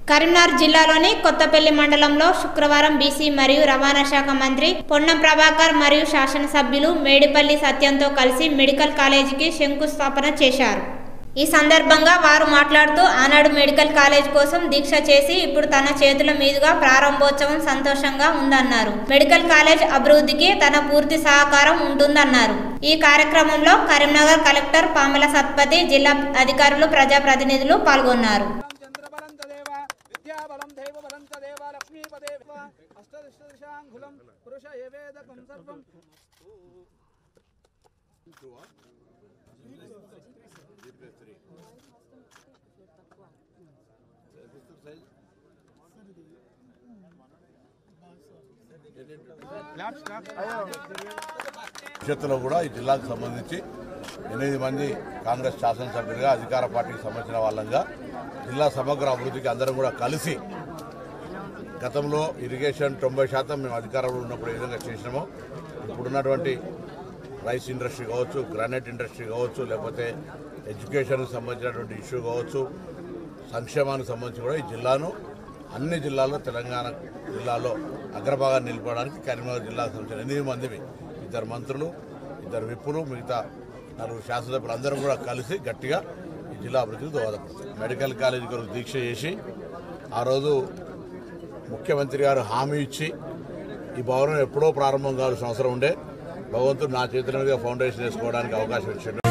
కరీంనగర్ జిల్లాలోని కొత్తపల్లి మండలంలో శుక్రవారం బీసీ మరియు రవాణా శాఖ మంత్రి పొన్నం ప్రభాకర్ మరియు శాసనసభ్యులు మేడిపల్లి సత్యంతో కలిసి మెడికల్ కాలేజీకి శంకుస్థాపన చేశారు ఈ సందర్భంగా వారు మాట్లాడుతూ ఆనాడు మెడికల్ కాలేజ్ కోసం దీక్ష చేసి ఇప్పుడు తన చేతుల మీదుగా ప్రారంభోత్సవం సంతోషంగా ఉందన్నారు మెడికల్ కాలేజ్ అభివృద్ధికి తన పూర్తి సహకారం ఉంటుందన్నారు ఈ కార్యక్రమంలో కరీంనగర్ కలెక్టర్ పామల సత్పతి జిల్లా అధికారులు ప్రజాప్రతినిధులు పాల్గొన్నారు చంద్రబలం తదేవ విద్యాబలం దైవబలం తదేవ లక్ష్మీపదేవ అష్టదశదశాంగులం పురుష ఏవేదకం సర్వం భవిష్యత్తులో కూడా ఈ జిల్లాకు సంబంధించి ఎనిమిది మంది కాంగ్రెస్ శాసనసభ్యులుగా అధికార పార్టీకి సంబంధించిన వాళ్ళంగా జిల్లా సమగ్ర అభివృద్ధికి అందరం కూడా కలిసి గతంలో ఇరిగేషన్ తొంభై శాతం మేము అధికారంలో ఉన్నప్పుడు ఏ విధంగా చేసినామో ఇప్పుడున్నటువంటి రైస్ ఇండస్ట్రీ కావచ్చు గ్రానైట్ ఇండస్ట్రీ కావచ్చు లేకపోతే ఎడ్యుకేషన్కి సంబంధించినటువంటి ఇష్యూ కావచ్చు సంక్షేమానికి సంబంధించి కూడా ఈ జిల్లాను అన్ని జిల్లాల్లో తెలంగాణ జిల్లాలో అగ్రభాగాన్ని నిలపడానికి కరీంనగర్ జిల్లాకు సంబంధించిన ఎనిమిది మందివి ఇద్దరు మంత్రులు ఇద్దరు విప్పులు మిగతా నలుగురు శాసనసభ్యులు అందరం కూడా కలిసి గట్టిగా ఈ జిల్లా అభివృద్ధికి దోహదపడతారు మెడికల్ కాలేజీ కొరకు దీక్ష చేసి ఆ రోజు ముఖ్యమంత్రి గారు హామీ ఇచ్చి ఈ భవనం ఎప్పుడో ప్రారంభం కావాల్సిన అవసరం ఉండే భగవంతుడు నా చేతుల మీద ఫౌండేషన్ వేసుకోవడానికి అవకాశం ఇచ్చాడు